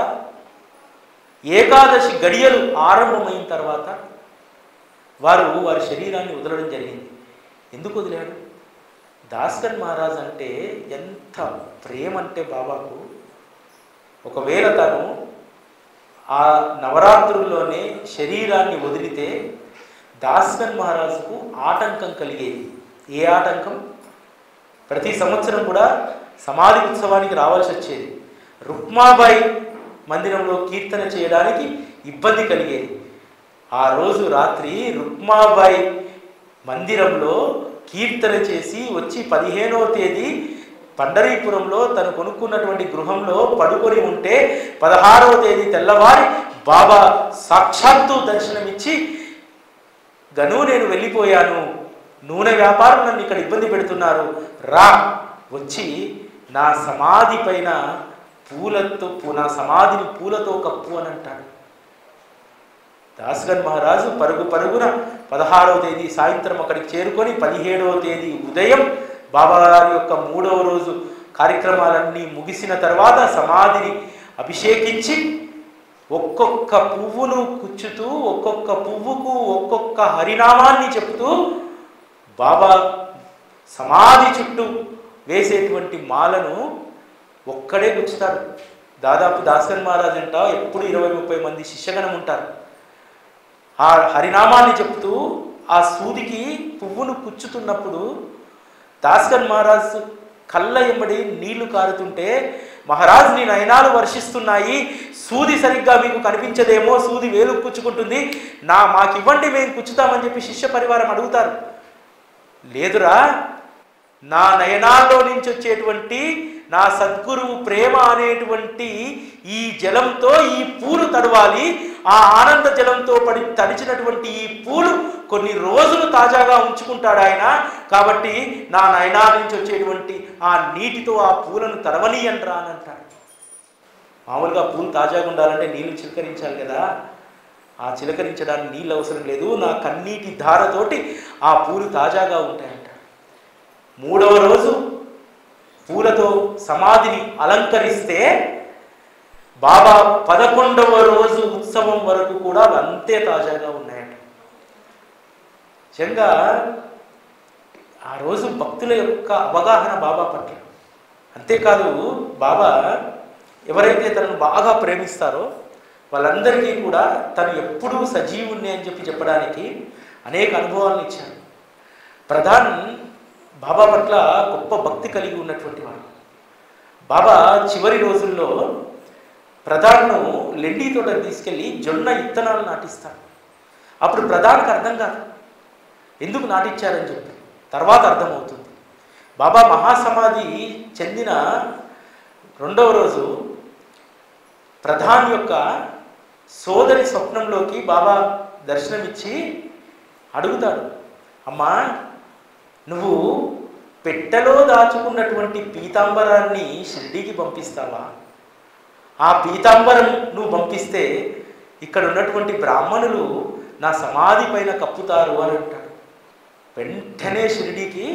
ఏకాదశి గడియలు ఆరంభమైన తర్వాత వారు వారి శరీరాన్ని వదలడం జరిగింది ఎందుకు వదిలాడు దాస్కర్ మహారాజ్ అంటే ఎంత ప్రేమ అంటే బాబాకు ఒకవేళ తను ఆ నవరాత్రుల్లోనే శరీరాన్ని వదిలితే దాస్కర్ మహారాజుకు ఆటంకం కలిగేది ఏ ఆటంకం ప్రతి సంవత్సరం కూడా సమాధి ఉత్సవానికి రావాల్సి వచ్చేది రుక్మాబాయి మందిరంలో కీర్తన చేయడానికి ఇబ్బంది కలిగేది ఆ రోజు రాత్రి రుక్మాబాయి మందిరంలో కీర్తన చేసి వచ్చి పదిహేనవ తేదీ పండరీపురంలో తను కొనుక్కున్నటువంటి గృహంలో పడుకొని ఉంటే పదహారవ తేదీ తెల్లవారి బాబా సాక్షాత్తు దర్శనమిచ్చి గను నేను వెళ్ళిపోయాను నూనె వ్యాపారం నన్ను ఇక్కడ ఇబ్బంది పెడుతున్నారు రా వచ్చి నా సమాధి పైన పూలతో పూ- నా సమాధిని పూలతో కప్పు అని అంటాడు దాస్గన్ మహారాజు పరుగు పరుగున పదహారవ తేదీ సాయంత్రం అక్కడికి చేరుకొని పదిహేడవ తేదీ ఉదయం బాబాగారి యొక్క మూడవ రోజు కార్యక్రమాలన్నీ ముగిసిన తర్వాత సమాధిని అభిషేకించి ఒక్కొక్క పువ్వును కుచ్చుతూ ఒక్కొక్క పువ్వుకు ఒక్కొక్క హరినామాన్ని చెప్తూ బాబా సమాధి చుట్టూ వేసేటువంటి మాలను ఒక్కడే గుచ్చుతాడు దాదాపు దాసన్ మహారాజ్ అంట ఎప్పుడు ఇరవై ముప్పై మంది శిష్యగణం ఉంటారు ఆ హరినామాన్ని చెప్తూ ఆ సూదికి పువ్వును కుచ్చుతున్నప్పుడు దాస్కర్ మహారాజ్ కళ్ళ ఎమ్మడి నీళ్లు కారుతుంటే మహారాజ్ నీ నయనాలు వర్షిస్తున్నాయి సూది సరిగ్గా మీకు కనిపించదేమో సూది వేలు కుచ్చుకుంటుంది నా మాకివ్వండి మేము కుచ్చుతామని చెప్పి శిష్య పరివారం అడుగుతారు లేదురా నా నయనాల్లో నుంచి వచ్చేటువంటి నా సద్గురువు ప్రేమ అనేటువంటి ఈ జలంతో ఈ పూలు తడవాలి ఆ ఆనంద జలంతో పడి తడిచినటువంటి ఈ పూలు కొన్ని రోజులు తాజాగా ఉంచుకుంటాడు ఆయన కాబట్టి నా నయనాల నుంచి వచ్చేటువంటి ఆ నీటితో ఆ పూలను తడవనీయండ్రా అని అంటాడు మామూలుగా పూలు తాజాగా ఉండాలంటే నీళ్లు చిలకరించాలి కదా ఆ చిలకరించడానికి నీళ్ళు అవసరం లేదు నా కన్నీటి ధారతోటి ఆ పూలు తాజాగా ఉంటాయంట మూడవ రోజు పూలతో సమాధిని అలంకరిస్తే బాబా పదకొండవ రోజు ఉత్సవం వరకు కూడా అవి అంతే తాజాగా ఉన్నాయట నిజంగా ఆ రోజు భక్తుల యొక్క అవగాహన బాబా పట్ల అంతేకాదు బాబా ఎవరైతే తనను బాగా ప్రేమిస్తారో వాళ్ళందరికీ కూడా తను ఎప్పుడూ సజీవుణ్ణి అని చెప్పి చెప్పడానికి అనేక అనుభవాలను ఇచ్చారు ప్రధాన్ బాబా పట్ల గొప్ప భక్తి కలిగి ఉన్నటువంటి వాడు బాబా చివరి రోజుల్లో ప్రధాన్ను లెండి తోటకు తీసుకెళ్ళి జొన్న ఇత్తనాలు నాటిస్తాడు అప్పుడు ప్రధానికి అర్థం కాదు ఎందుకు నాటించారని చెప్పి తర్వాత అర్థమవుతుంది బాబా మహాసమాధి చెందిన రెండవ రోజు ప్రధాన్ యొక్క సోదరి స్వప్నంలోకి బాబా దర్శనమిచ్చి అడుగుతాడు అమ్మా నువ్వు పెట్టెలో దాచుకున్నటువంటి పీతాంబరాన్ని షిర్డీకి పంపిస్తావా ఆ పీతాంబరం నువ్వు పంపిస్తే ఇక్కడ ఉన్నటువంటి బ్రాహ్మణులు నా సమాధి పైన కప్పుతారు అని అంటాడు వెంటనే షిరిడీకి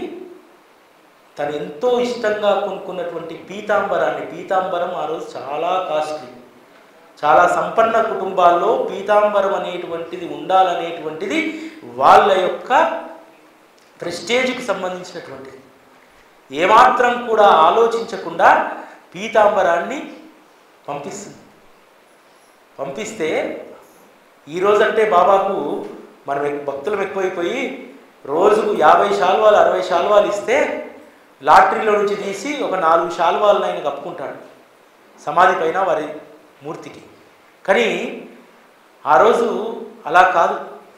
తను ఎంతో ఇష్టంగా కొనుక్కున్నటువంటి పీతాంబరాన్ని పీతాంబరం ఆ రోజు చాలా కాస్ట్లీ చాలా సంపన్న కుటుంబాల్లో పీతాంబరం అనేటువంటిది ఉండాలనేటువంటిది వాళ్ళ యొక్క ప్రెస్టేజ్కి సంబంధించినటువంటిది ఏమాత్రం కూడా ఆలోచించకుండా పీతాంబరాన్ని పంపిస్తుంది పంపిస్తే ఈరోజంటే బాబాకు మనం ఎక్- భక్తులం ఎక్కువైపోయి రోజుకు యాభై శాల్వాలు అరవై శాల్వాలు ఇస్తే లాటరీలో నుంచి తీసి ఒక నాలుగు శాల్వాలను ఆయన కప్పుకుంటాడు సమాధి పైన వారి మూర్తికి కానీ ఆ రోజు అలా కాదు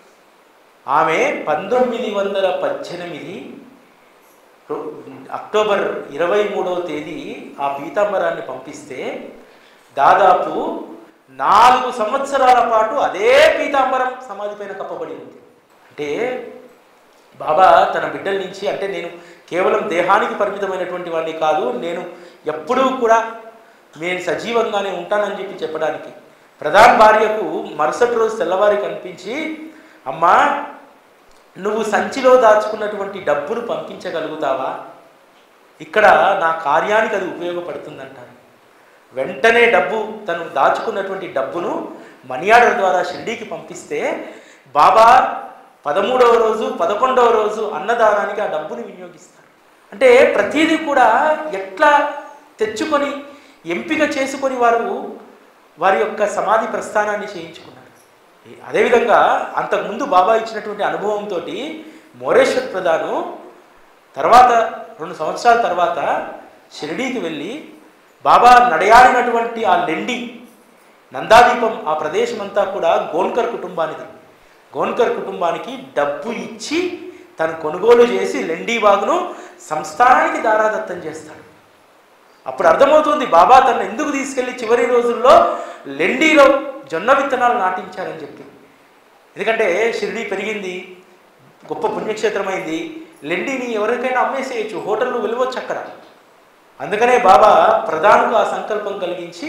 ఆమె పంతొమ్మిది వందల పద్దెనిమిది రో- అక్టోబర్ ఇరవై మూడవ తేదీ ఆ పీతాంబరాన్ని పంపిస్తే దాదాపు నాలుగు సంవత్సరాల పాటు అదే పీతాంబరం సమాధి పైన కప్పబడి ఉంది అంటే బాబా తన బిడ్డల నుంచి అంటే నేను కేవలం దేహానికి పరిమితమైనటువంటి వాడిని కాదు నేను ఎప్పుడూ కూడా నేను సజీవంగానే ఉంటానని చెప్పి చెప్పడానికి ప్రధాన భార్యకు మరుసటి రోజు తెల్లవారి కనిపించి అమ్మా నువ్వు సంచిలో దాచుకున్నటువంటి డబ్బును పంపించగలుగుతావా ఇక్కడ నా కార్యానికి అది ఉపయోగపడుతుందంటారు వెంటనే డబ్బు తను దాచుకున్నటువంటి డబ్బును మనీ ఆర్డర్ ద్వారా షిర్డీకి పంపిస్తే బాబా పదమూడవ రోజు పదకొండవ రోజు అన్నదానానికి ఆ డబ్బుని వినియోగిస్తారు అంటే ప్రతిదీ కూడా ఎట్లా తెచ్చుకొని ఎంపిక చేసుకొని వారు వారి యొక్క సమాధి ప్రస్థానాన్ని చేయించుకున్నారు ఈ- అదేవిధంగా అంతకుముందు బాబా ఇచ్చినటువంటి అనుభవంతో మోరేశ్వర్ ప్రధాను తర్వాత రెండు సంవత్సరాల తర్వాత షిరిడీకి వెళ్ళి బాబా నడయాడినటువంటి ఆ లెండి నందాదీపం ఆ ప్రదేశం అంతా కూడా గోన్కర్ కుటుంబానిది గోన్కర్ కుటుంబానికి డబ్బు ఇచ్చి తను కొనుగోలు చేసి లెండి బాగును సంస్థానానికి దారాదత్తం చేస్తాడు అప్పుడు అర్థమవుతుంది బాబా తను ఎందుకు తీసుకెళ్లి చివరి రోజుల్లో లెండీలో జొన్న విత్తనాలు నాటించారని చెప్పి ఎందుకంటే షిరిడి పెరిగింది గొప్ప పుణ్యక్షేత్రమైంది లెండిని ఎవరికైనా అమ్మేసేయచ్చు హోటళ్ళు వెళ్ళవచ్చు అక్కడ అందుకనే బాబా ప్రధానికి ఆ సంకల్పం కలిగించి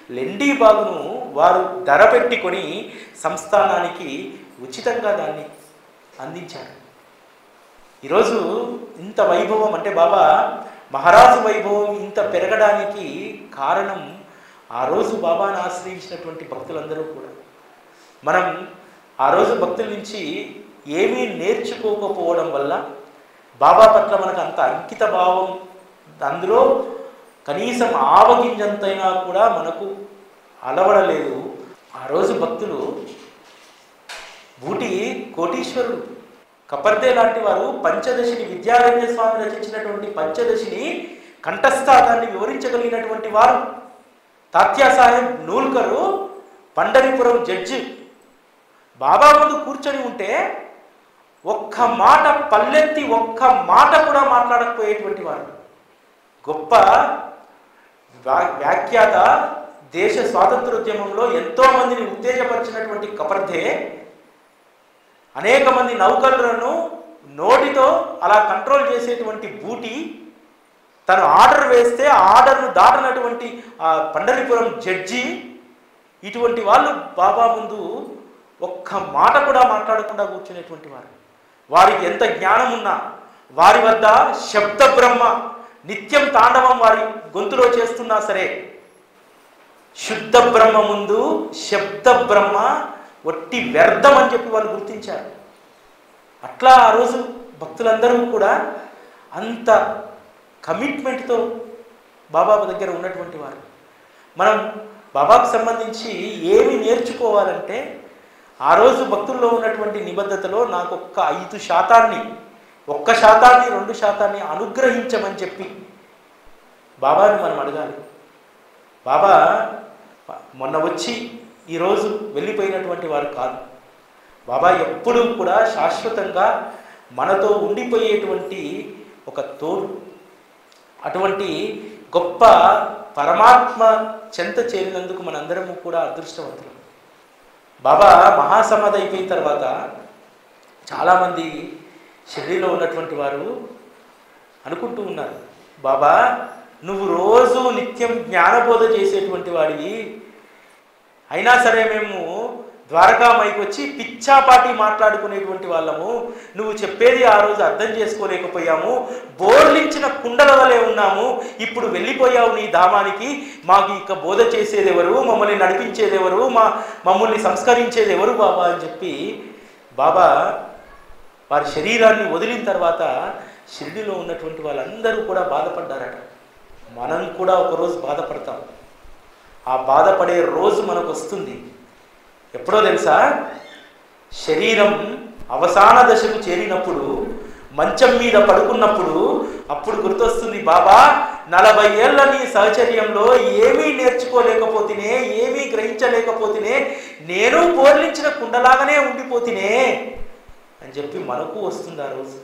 లెండీ బాగును వారు ధర పెట్టుకొని సంస్థానానికి ఉచితంగా దాన్ని అందించారు ఈరోజు ఇంత వైభవం అంటే బాబా మహారాజు వైభవం ఇంత పెరగడానికి కారణం ఆ రోజు బాబాను ఆశ్రయించినటువంటి భక్తులందరూ కూడా మనం ఆ రోజు భక్తుల నుంచి ఏమీ నేర్చుకోకపోవడం వల్ల బాబా పట్ల మనకు అంత అంకిత భావం అందులో కనీసం ఆవగింజంతైనా కూడా మనకు అలవడలేదు ఆ రోజు భక్తులు బూటి కోటీశ్వరుడు కపర్దే లాంటి వారు పంచదశిని విద్యారణ్య స్వామి రచించినటువంటి పంచదశిని కంఠస్థానాన్ని వివరించగలిగినటువంటి వారు తాత్యా సాహెబ్ నూల్కరు పండరిపురం జడ్జి బాబా ముందు కూర్చొని ఉంటే ఒక్క మాట పల్లెత్తి ఒక్క మాట కూడా మాట్లాడకపోయేటువంటి వారు గొప్ప వ్యా- వ్యాఖ్యాత దేశ స్వాతంత్రోద్యమంలో ఎంతో మందిని ఉత్తేజపరిచినటువంటి కపర్ధే అనేక మంది నౌకరులను నోటితో అలా కంట్రోల్ చేసేటువంటి బూటి తను ఆర్డర్ వేస్తే ఆ ఆర్డర్ను దాటనటువంటి ఆ పండరిపురం జడ్జి ఇటువంటి వాళ్ళు బాబా ముందు ఒక్క మాట కూడా మాట్లాడకుండా కూర్చునేటువంటి వారు వారికి ఎంత జ్ఞానం ఉన్నా వారి వద్ద శబ్ద బ్రహ్మ నిత్యం తాండవం వారి గొంతులో చేస్తున్నా సరే శుద్ధ బ్రహ్మ ముందు శబ్ద బ్రహ్మ ఒట్టి వ్యర్థం అని చెప్పి వాళ్ళు గుర్తించారు అట్లా ఆ రోజు భక్తులందరూ కూడా అంత కమిట్మెంట్తో బాబా దగ్గర ఉన్నటువంటి వారు మనం బాబాకు సంబంధించి ఏమి నేర్చుకోవాలంటే ఆ రోజు భక్తుల్లో ఉన్నటువంటి నిబద్ధతలో నాకు ఒక్క ఐదు శాతాన్ని ఒక్క శాతాన్ని రెండు శాతాన్ని అనుగ్రహించమని చెప్పి బాబాని మనం అడగాలి బాబా మొన్న వచ్చి ఈరోజు వెళ్ళిపోయినటువంటి వారు కాదు బాబా ఎప్పుడూ కూడా శాశ్వతంగా మనతో ఉండిపోయేటువంటి ఒక తోడు అటువంటి గొప్ప పరమాత్మ చెంత చేరినందుకు మనందరము కూడా అదృష్టవంతులు బాబా మహాసమాధి అయిపోయిన తర్వాత చాలామంది షిరిడీలో ఉన్నటువంటి వారు అనుకుంటూ ఉన్నారు బాబా నువ్వు రోజు నిత్యం జ్ఞానబోధ చేసేటువంటి వాడివి అయినా సరే మేము ద్వారకామైకి వచ్చి పిచ్చాపాటి మాట్లాడుకునేటువంటి వాళ్ళము నువ్వు చెప్పేది ఆ రోజు అర్థం చేసుకోలేకపోయాము బోర్లించిన కుండల వలె ఉన్నాము ఇప్పుడు వెళ్ళిపోయావు నీ ధామానికి మాకు ఇక బోధ చేసేది ఎవరు మమ్మల్ని నడిపించేది ఎవరు మా మమ్మల్ని సంస్కరించేది ఎవరు బాబా అని చెప్పి బాబా వారి శరీరాన్ని వదిలిన తర్వాత షిరిడిలో ఉన్నటువంటి వాళ్ళందరూ కూడా బాధపడ్డారట మనం కూడా ఒకరోజు బాధపడతాం ఆ బాధపడే రోజు మనకు వస్తుంది ఎప్పుడో తెలుసా శరీరం అవసాన దశకు చేరినప్పుడు మంచం మీద పడుకున్నప్పుడు అప్పుడు గుర్తొస్తుంది బాబా నలభై ఏళ్ళ నీ సహచర్యంలో ఏమీ నేర్చుకోలేకపోతేనే ఏమీ గ్రహించలేకపోతేనే నేను పోర్లించిన కుండలాగానే ఉండిపోతేనే అని చెప్పి మనకు వస్తుంది ఆ రోజు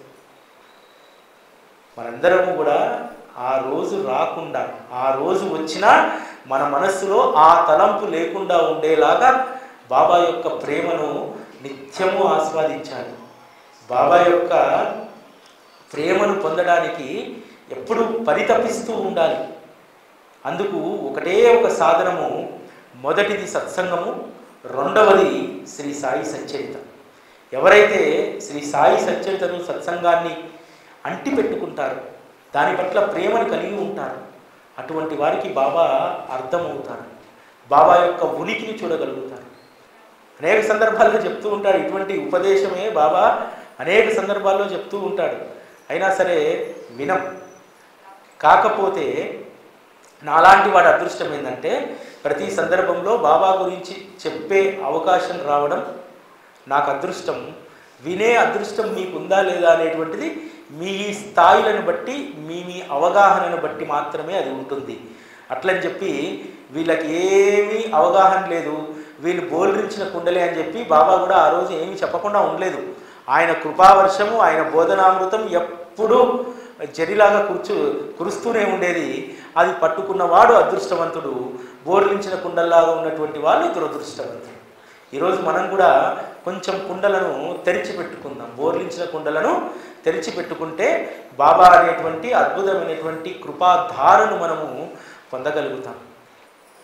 మనందరము కూడా ఆ రోజు రాకుండా ఆ రోజు వచ్చినా మన మనస్సులో ఆ తలంపు లేకుండా ఉండేలాగా బాబా యొక్క ప్రేమను నిత్యము ఆస్వాదించాలి బాబా యొక్క ప్రేమను పొందడానికి ఎప్పుడు పరితపిస్తూ ఉండాలి అందుకు ఒకటే ఒక సాధనము మొదటిది సత్సంగము రెండవది శ్రీ సాయి సచ్చరిత ఎవరైతే శ్రీ సాయి సచ్చరితను సత్సంగాన్ని అంటి పెట్టుకుంటారో దాని పట్ల ప్రేమను కలిగి ఉంటారు అటువంటి వారికి బాబా అర్థమవుతారు బాబా యొక్క ఉనికిని చూడగలుగుతారు అనేక సందర్భాల్లో చెప్తూ ఉంటాడు ఇటువంటి ఉపదేశమే బాబా అనేక సందర్భాల్లో చెప్తూ ఉంటాడు అయినా సరే వినం కాకపోతే నాలాంటి వాడి అదృష్టం ఏంటంటే ప్రతి సందర్భంలో బాబా గురించి చెప్పే అవకాశం రావడం నాకు అదృష్టం వినే అదృష్టం మీకు ఉందా లేదా అనేటువంటిది మీ స్థాయిలను బట్టి మీ మీ అవగాహనను బట్టి మాత్రమే అది ఉంటుంది అట్లని చెప్పి వీళ్ళకి ఏమీ అవగాహన లేదు వీళ్ళు బోల్రించిన కుండలే అని చెప్పి బాబా కూడా ఆ రోజు ఏమీ చెప్పకుండా ఉండలేదు ఆయన కృపావర్షము ఆయన బోధనామృతం ఎప్పుడూ జరిలాగా కూర్చు కురుస్తూనే ఉండేది అది పట్టుకున్నవాడు అదృష్టవంతుడు బోర్లించిన కుండల్లాగా ఉన్నటువంటి వాళ్ళు దురదృష్టవంతుడు ఈరోజు మనం కూడా కొంచెం కుండలను తెరిచి పెట్టుకుందాం బోర్లించిన కుండలను తెరిచి పెట్టుకుంటే బాబా అనేటువంటి అద్భుతమైనటువంటి కృపాధారను మనము పొందగలుగుతాం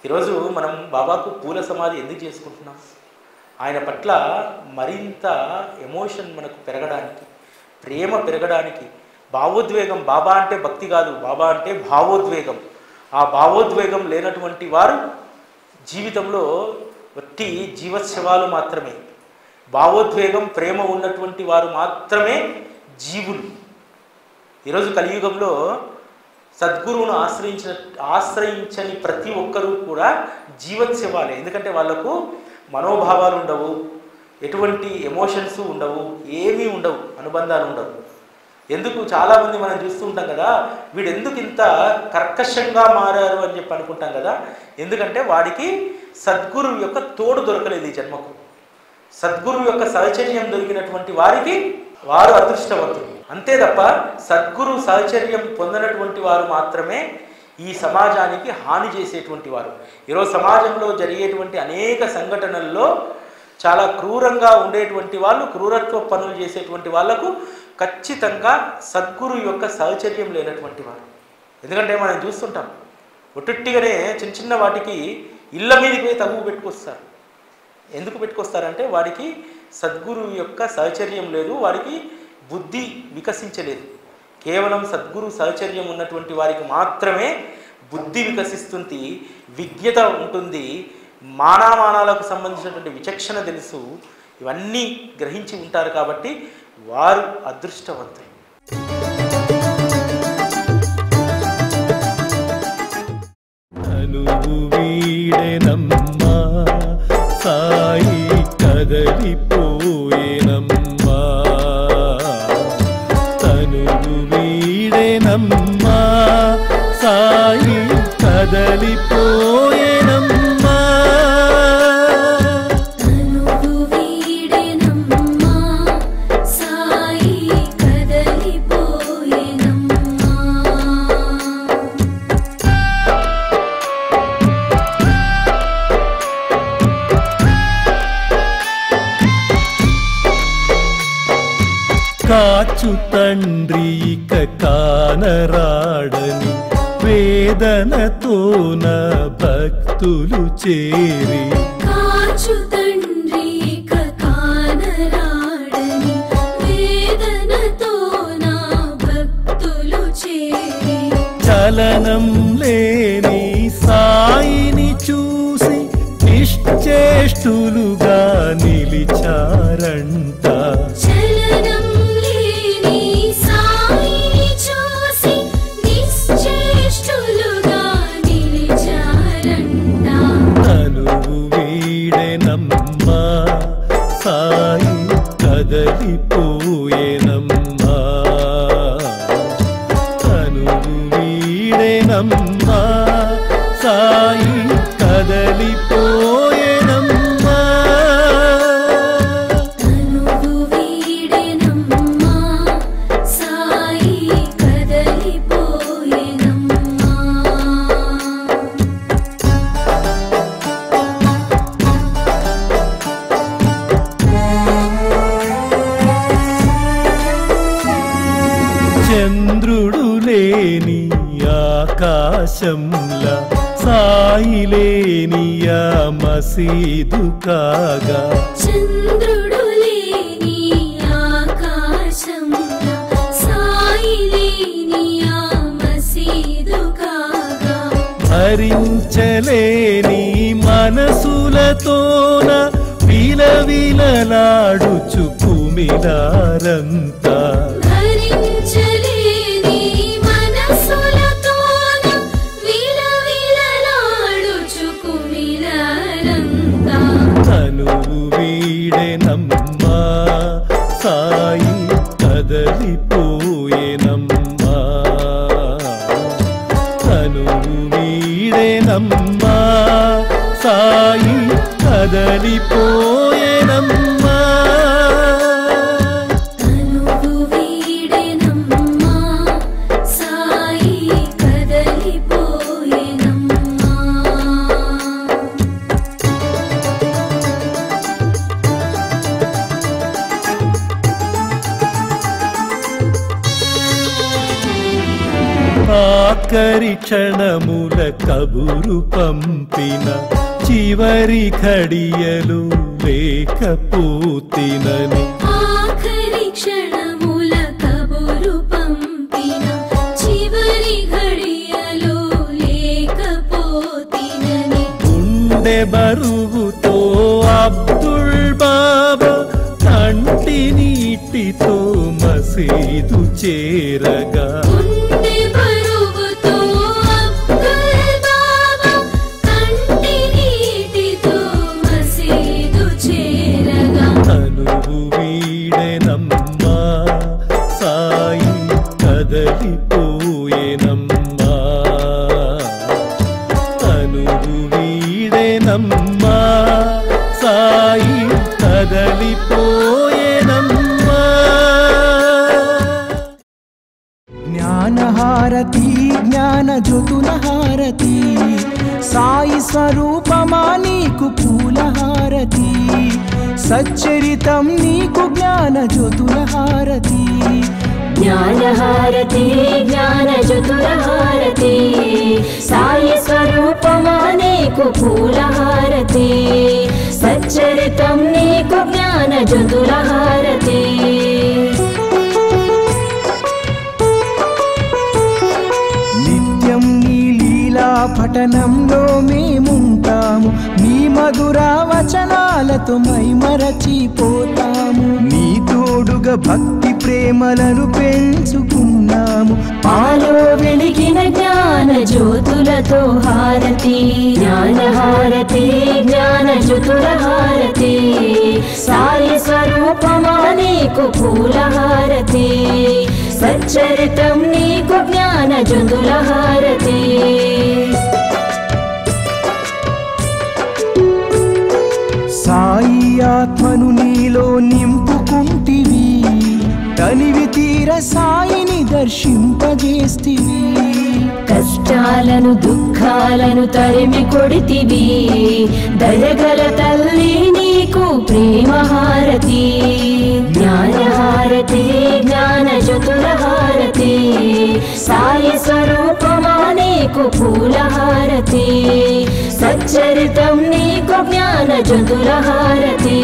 ఈరోజు మనం బాబాకు పూల సమాధి ఎందుకు చేసుకుంటున్నాం ఆయన పట్ల మరింత ఎమోషన్ మనకు పెరగడానికి ప్రేమ పెరగడానికి భావోద్వేగం బాబా అంటే భక్తి కాదు బాబా అంటే భావోద్వేగం ఆ భావోద్వేగం లేనటువంటి వారు జీవితంలో వట్టి జీవశవాలు మాత్రమే భావోద్వేగం ప్రేమ ఉన్నటువంటి వారు మాత్రమే జీవులు ఈరోజు కలియుగంలో సద్గురువును ఆశ్రయించిన ఆశ్రయించని ప్రతి ఒక్కరూ కూడా జీవత్సవాలే ఎందుకంటే వాళ్ళకు మనోభావాలు ఉండవు ఎటువంటి ఎమోషన్స్ ఉండవు ఏమీ ఉండవు అనుబంధాలు ఉండవు ఎందుకు చాలామంది మనం చూస్తూ ఉంటాం కదా వీడు ఎందుకు ఇంత కర్కశంగా మారారు అని చెప్పి అనుకుంటాం కదా ఎందుకంటే వాడికి సద్గురు యొక్క తోడు దొరకలేదు ఈ జన్మకు సద్గురు యొక్క సహచర్యం దొరికినటువంటి వారికి వారు అదృష్టవంతులు అంతే తప్ప సద్గురు సహచర్యం పొందినటువంటి వారు మాత్రమే ఈ సమాజానికి హాని చేసేటువంటి వారు ఈరోజు సమాజంలో జరిగేటువంటి అనేక సంఘటనల్లో చాలా క్రూరంగా ఉండేటువంటి వాళ్ళు క్రూరత్వ పనులు చేసేటువంటి వాళ్లకు ఖచ్చితంగా సద్గురు యొక్క సహచర్యం లేనటువంటి వారు ఎందుకంటే మనం చూస్తుంటాం ఒట్టొట్టిగానే చిన్న చిన్న వాటికి ఇళ్ళ మీదకి పోయి తగువ పెట్టుకొస్తారు ఎందుకు పెట్టుకొస్తారంటే వాడికి సద్గురు యొక్క సహచర్యం లేదు వాడికి బుద్ధి వికసించలేదు కేవలం సద్గురు సహచర్యం ఉన్నటువంటి వారికి మాత్రమే బుద్ధి వికసిస్తుంది విజ్ఞత ఉంటుంది మానామానాలకు సంబంధించినటువంటి విచక్షణ తెలుసు ఇవన్నీ గ్రహించి ఉంటారు కాబట్టి వారు అదృష్టవంతులు తనువు వీడెనమ్మా సాయి కదలిపోయేనమ్మా తనువు వీడెనమ్మా సాయి కదలిపోయేనమ్మా తనువు వీడెనమ్మా సాయి కదలిపోయెనమ్మా కాచు తండ్రి ఇక కానరాడని వేదనతోన భక్తులు చేరి కాచు తండ్రి ఇక కానరాడని వేదనతో నా భక్తులు చేరి చలనం లేని సాయిని చూసి నిశ్చేష్టులుగా నిలిచారంట చలనం లేని సాయిని చూసి నిశ్చేష్టులుగా నిలిచారంట తనువు వీడెనమ్మా సాయి కదలిపోయేనమ్మా తనువు వీడెనమ్మా సాయి కదలిపోయేనమ్మా తనువు వీడెనమ్మా సాయి కదలిపోయెనమ్మా చంద్రుడు లేని ఆకాశంలా సాయి లేని ఆ మసీదు కాగా చంద్రుడు లేని ఆకాశంలో సాయి లేని ఆ మసీదు కాగా భరించలేని మనసులతోన విలవిలలాడుచు కుమిలారంతా భరించలేని మనసులతోన విలవిలలాడుచు కుమిలారంతా తనువు వీడెనమ్మా సాయి కదలిపోయేనమ్మా తనువు వీడెనమ్మా సాయి కదలిపోయేనమ్మా తనువు వీడెనమ్మా సాయి కదలిపోయెనమ్మా ఆఖరి క్షణముల కబురు పంపిన చివరి ఘడియలు లేకపోతినని ఆఖరి క్షణముల కబురు పంపిన చివరి ఘడియలో లేకపోతినని గుండె బరువుతో అబ్దుల్ బాబా కంటి నీటితో మసీదు చేరగా గుండె బరువుతో అబ్దుల్ బాబా కంటి నీటితో మసీదు చేరగా తనువు వీడెనమ్మా సాయి కదలిపోయేనమ్మా తనువు వీడెనమ్మా సాయి కదలిపోయేనమ్మా జ్ఞానహారతి జ్ఞాన జ్యోతుల హారతి సాయి స్వరూపమా నీకు పూలహారతి సచ్చరితం నీకు జ్ఞాన జ్యోతుల హారతి జ్ఞానహారతి జ్ఞానచతురహారతి సాయి స్వరూపమా నీకు పూలహారతి సచ్చరితం నీకు జ్ఞానచతురహారతి నిత్యం నీ లీలా పఠనంలో మేముంటాము నీ మధుర వచనాలతో మైమరచిపోతాము నీ తోడుగా భక్తి ప్రేమలను పెంచుకున్నాము పాలో వెలిగిన జ్ఞాన జ్యోతులతో హారతి జ్ఞానహారతి జ్ఞానచతురహారతి సాయి స్వరూపమా నీకు పూలహారతి సచ్చరితం నీకు జ్ఞానచతురహారతి సాయి ఆత్మను నీలో నింపుకుంటివి తనివి తీర సాయిని దర్శింపజేస్తివి కష్టాలను దుఃఖాలను తరిమి కొడితివి దయగల తల్లి నీకు ప్రేమహారతి జ్ఞానహారతి జ్ఞాన చతురహారతి సాయి స్వరూపమా నీకు పూలహారతి సచ్చరితం నీకు జ్ఞాన చతురహారతి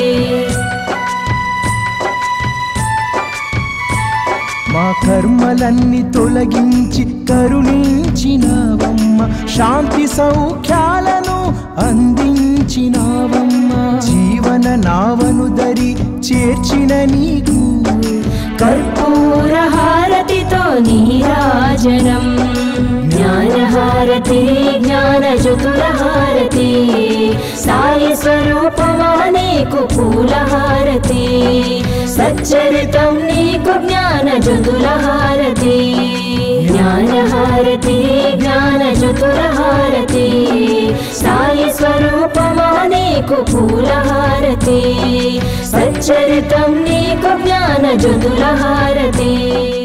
మా కర్మలన్నీ తొలగించి కరుణించినావమ్మ శాంతి సౌఖ్యాలను అందించినావమ్మ జీవన నావను దరి చేర్చిన నీకు కర్పూర హారతితో నీరాజనం జ్ఞానహారతి జ్ఞాన చతురహారతి సాయి స్వరూపమా నీకు పూలహారతి సచ్చరితం నీకు జ్ఞాన చతురహారతి జ్ఞానహారతి జ్ఞాన చతురహారతి సాయి స్వరూపమా నీకు పూలహారతి సచ్చరితం నీకు జ్ఞాన చతురహారతి